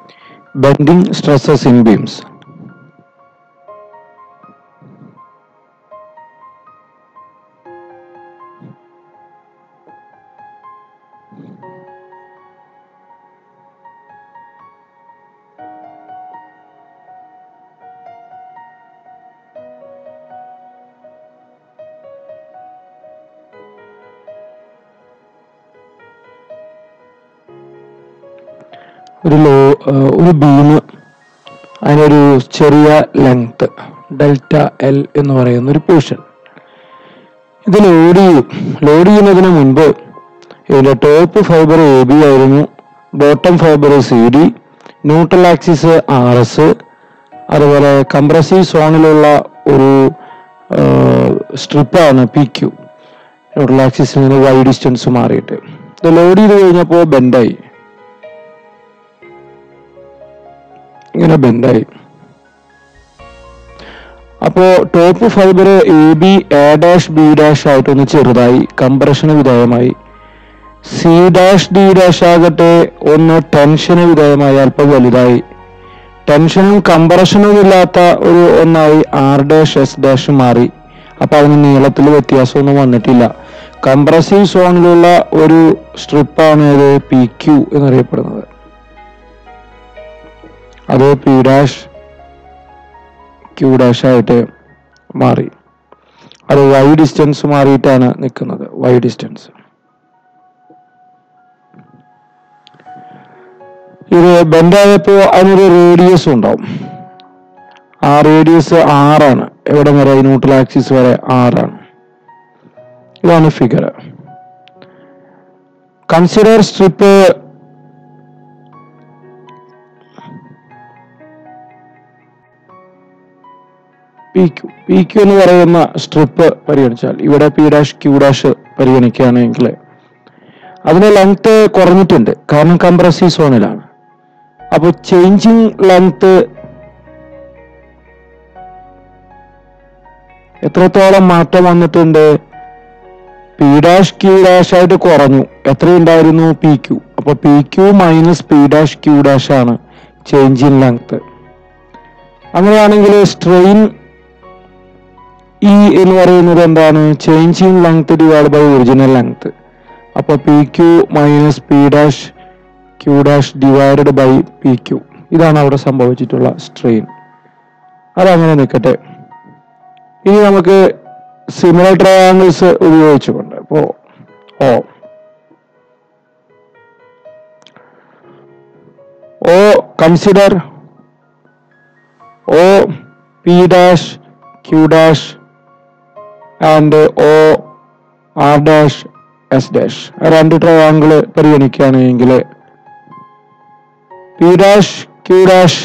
bending stresses in beams. ഒരു ലോ ഒരു ബീം അതിനൊരു ചെറിയ ലെങ്ത് ഡെൽറ്റ എൽ എന്ന് പറയുന്ന ഒരു പോർഷൻ ഇത് ലോഡ് ചെയ്യും ലോഡ് ചെയ്യുന്നതിന് മുൻപ് ഇതിന്റെ ടോപ്പ് ഫൈബർ എ ബി ആയിരുന്നു bottom fibre C D neutral axis R S അതുപോലെ കംപ്രസീവ് സോണിലുള്ള ഒരു സ്ട്രിപ്പാണ് പി ക്യു ന്യൂട്രൽ ആക്സിസിൽ നിന്ന് വൈ ഡിസ്റ്റൻസ് മാറിയിട്ട് ഇത് ലോഡ് ചെയ്ത് കഴിഞ്ഞപ്പോൾ ബെൻഡായി ഇങ്ങനെ ബെൻഡായി അപ്പോ top fibre A B A dash B dash ആയിട്ടൊന്ന് ചെറുതായി കംപ്രഷന് വിധേയമായി സി ഡാഷ് ഡി ഡാഷ് ആകട്ടെ ഒന്ന് ടെൻഷന് വിധേയമായി അല്പം വലുതായി ടെൻഷനും കംപ്രഷനും ഇല്ലാത്ത ഒരു ഒന്നായി ആർ ഡാഷ് എസ് ഡാഷ് മാറി അപ്പൊ അതിന് നീളത്തിൽ വ്യത്യാസമൊന്നും വന്നിട്ടില്ല കംപ്രസീവ് സോണിലുള്ള ഒരു സ്ട്രിപ്പാണ് ഇത് പി ക്യു എന്നറിയപ്പെടുന്നത് അത് പി ഡാഷ് ക്യൂ ഡാഷ് ആയിട്ട് മാറി അത് വൈ ഡിസ്റ്റൻസ് മാറിയിട്ടാണ് നിൽക്കുന്നത് വൈ ഡിസ്റ്റൻസ് ഇത് ബെൻഡായപ്പോ അതിനൊരു റേഡിയസ് ഉണ്ടാവും ആ റേഡിയസ് ആറാണ് എവിടെ വരെ ന്യൂട്രൽ ആക്സിസ് വരെ ആറാണ് ഇതാണ് figure consider strip P Q P Q എന്ന് പറയുന്ന സ്ട്രിപ്പ് പരിഗണിച്ചാൽ ഇവിടെ പി ഡാഷ് ക്യൂ ഡാഷ് പരിഗണിക്കുകയാണെങ്കിൽ അതിന്റെ ലെങ്ത് കുറഞ്ഞിട്ടുണ്ട് കാരണം കംപ്രസീവ് സോണിലാണ് അപ്പോൾ ചേഞ്ചിങ് ലെങ്ത് എത്രത്തോളം മാറ്റം വന്നിട്ടുണ്ട് പി ഡാഷ് ക്യൂ ഡാഷ് ആയിട്ട് കുറഞ്ഞു എത്രയുണ്ടായിരുന്നു പി ക്യു അപ്പൊ P Q minus P dash Q dash ആണ് ചേഞ്ച് ഇൻ ലെങ്ത് അങ്ങനെയാണെങ്കിൽ സ്ട്രെയിൻ ഇ എന്ന് പറയുന്നത് എന്താണ് change in length divide by original length അപ്പൊ P Q minus P dash Q dash divided by P Q ഇതാണ് അവിടെ സംഭവിച്ചിട്ടുള്ള strain അതങ്ങനെ നിൽക്കട്ടെ ഇനി നമുക്ക് സിമിലർ ട്രയാങ്കിൾസ് ഉപയോഗിച്ചുകൊണ്ട് ഇപ്പോ O O consider O P dash Q dash and O R dash S dash രണ്ട് ട്രയാങ്കിള് പരിഗണിക്കുകയാണെങ്കിൽ P dash Q dash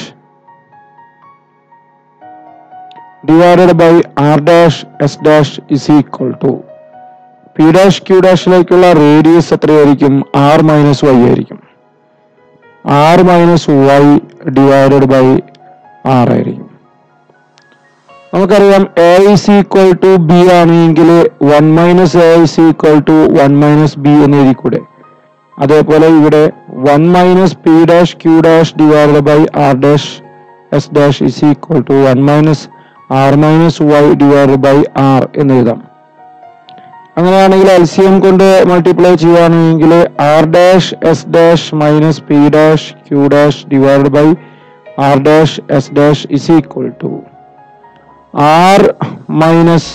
divided by R dash S dash is equal to P dash Q ഡാഷിലേക്കുള്ള radius എത്രയായിരിക്കും R minus Y ആയിരിക്കും R minus Y divided by R ആയിരിക്കും നമുക്കറിയാം A is equal to B ആണെങ്കിൽ one minus A is equal to one minus B എന്ന് എഴുതിക്കൂടെ അതേപോലെ ഇവിടെ one minus P dash Q dash divided by R dash S dash is equal to one minus R minus Y divided by R എന്ന് എഴുതാം അങ്ങനെയാണെങ്കിൽ L C M കൊണ്ട് multiply ചെയ്യുകയാണെങ്കിൽ R dash S dash minus P dash Q dash divided by R dash S dash is equal to R minus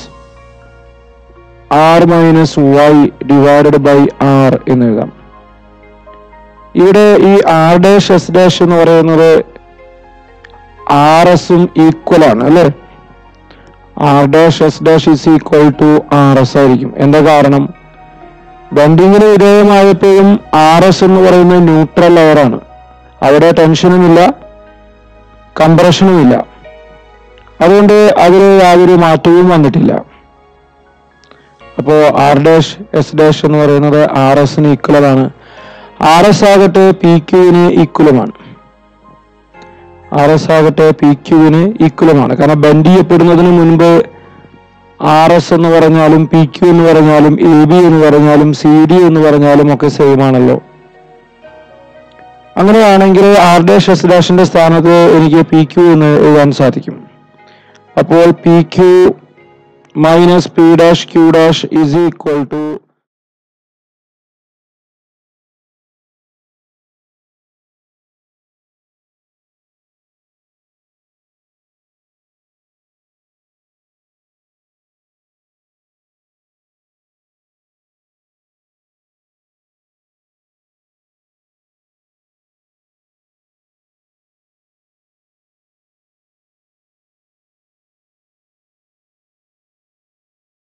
R minus Y divided by R എന്ന് എഴുതാം ഇവിടെ ഈ R dash S dash എന്ന് പറയുന്നത് R എസും equal ആണ് അല്ലേ R dash S dash is equal to R S ആയിരിക്കും എന്താ കാരണം ബണ്ടിങ്ങിന് വിധേയമായപ്പോഴും ആർ എസ് എന്ന് പറയുന്നത് ന്യൂട്രൽ ലെയറാണ് അവിടെ ടെൻഷനുമില്ല കംപ്രഷനുമില്ല അതുകൊണ്ട് അതിൽ യാതൊരു മാറ്റവും വന്നിട്ടില്ല അപ്പോ ആർ ഡാഷ് എസ് ഡാഷ് എന്ന് പറയുന്നത് ആർ എസിന് ഈക്വലാണ് ആർ എസ് ആകട്ടെ പി ക്യുവിന് ഈക്വലുമാണ് ആർ എസ് ആകട്ടെ പി ക്യുവിന് ഈക്വലുമാണ് കാരണം ബെൻഡ് ചെയ്യപ്പെടുന്നതിന് മുൻപ് ആർ എസ് എന്ന് പറഞ്ഞാലും പി ക്യു എന്ന് പറഞ്ഞാലും എ ബി എന്ന് പറഞ്ഞാലും സി ഡി എന്ന് പറഞ്ഞാലും ഒക്കെ സെയിം ആണല്ലോ അങ്ങനെയാണെങ്കിൽ ആർ ഡാഷ് എസ് ഡാഷിന്റെ സ്ഥാനത്ത് എനിക്ക് പി ക്യു എന്ന് എഴുതാൻ സാധിക്കും അപ്പോൾ P Q minus P dash Q dash is equal to